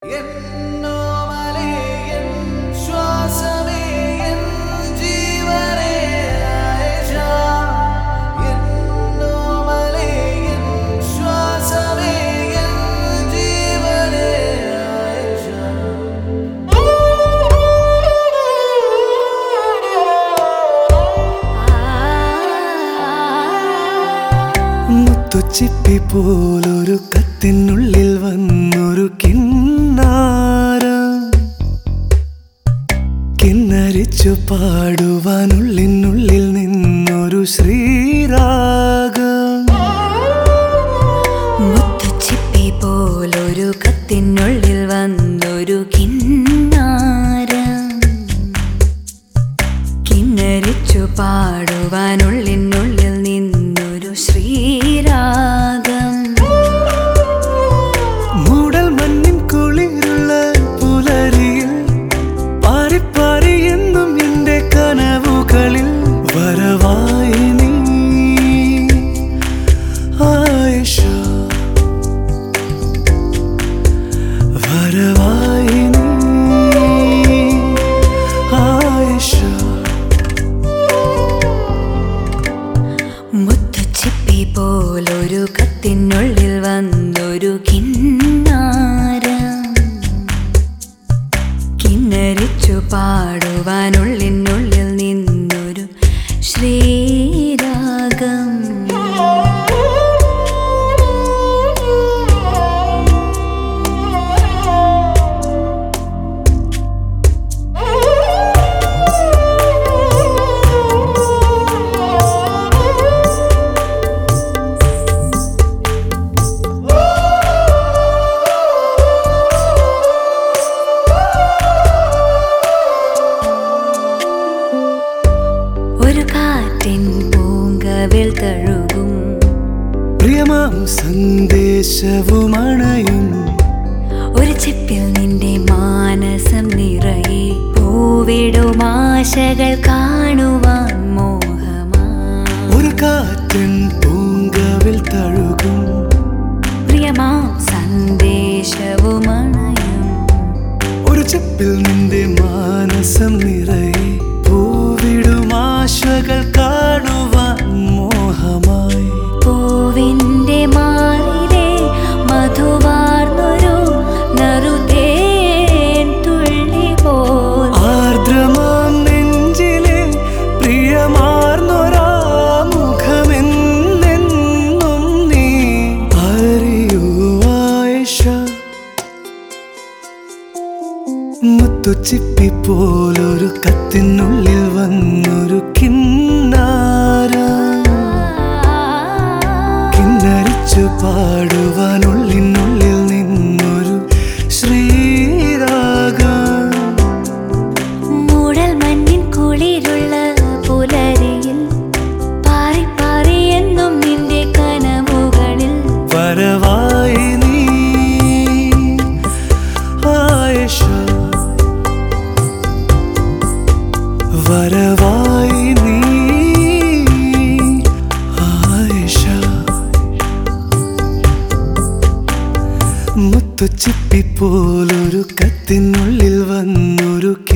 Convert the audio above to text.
എന്നോമലേ N ശ്വാസമേ N ജീവനേ ആയേഷ എന്നോമലേ N ശ്വാസമേ N ജീവനേ ആയേഷ മുത്തുച്ചിപ്പി പോലൊരു കത്തിനുള്ളിൽ വന്നൊരു കിന്നാര കിന്നരിച്ചു പാടുവാനുള്ളിനുള്ളിൽ നിന്നൊരു ശ്രീരാഗം മുത്തുച്ചിപ്പി പോലൊരു കത്തിനുള്ളിൽ വന്നൊരു കിന്നാരം കിന്നരിച്ചു പാടുവാനുള്ളിനുള്ളിൽ നിന്നൊരു ശ്രീരാഗം മൂടൽ മണ്ണിൻ കുളിരുള്ള പുലരിയിൽ പാറിപ്പാറി എന്നും എന്റെ കനവുകളിൽ വരവായി നീ ആയിഷ വരവായി നീ ആയിഷ മുത്തുച്ചിപ്പി പോലൊരു കത്തിനുള്ളിൽ വന്നൊരു കിന്നാരം കിന്നരിച്ചു പാടുവാനുള്ളിനുള്ളിൽ നിന്നൊരു ശ്രീരാഗം ഒരു കാറ്റിൻ പൂങ്കവിൽ തഴുകും പ്രിയമാം സന്ദേശവുമണയും ഒരു ചിപ്പിൽ നിന്റെ മാനസം നിറയെ പൂവിടും ആശകൾ കാണുവാൻ മോഹമാ ഒരു കാറ്റൻ പൂങ്കവിൽ തഴുകും പ്രിയമാ സന്ദേശവുമണയും ഒരു ചെപ്പിൽ നിന്റെ മാനസം നിറയെ പൂവിടുമാശകൾ കാണുവാൻ മോഹമായി പൂവിൻ്റെ മാറിലെ മധുവാർന്നൊരു നറുതേൻ തുള്ളി പോൽ ആർദ്രമാം നെഞ്ചിലെ പ്രിയമാർന്നൊരാ മുഖമെന്നെന്നും നീ അറിയൂ ആയിഷ മുത്തുച്ചിപ്പി പോലൊരു കത്തിനുള്ളിൽ വന്നൊരു കിന്നാര കിന്നരിച്ചു പാടുവാനുള്ളിനുള്ളിൽ നിന്നൊരു ശ്രീരാഗം മൂടൽ മഞ്ഞിൻ കുളിരുള്ള പുലരിയിൽ പാറി പാറി എന്നും നിന്റെ കനവുകളിൽ വരവായി നീ ആയിഷ വരവായി നീ ആയിഷ മുത്തുച്ചിപ്പി പോലൊരു കത്തിനുള്ളിൽ വന്നൊരു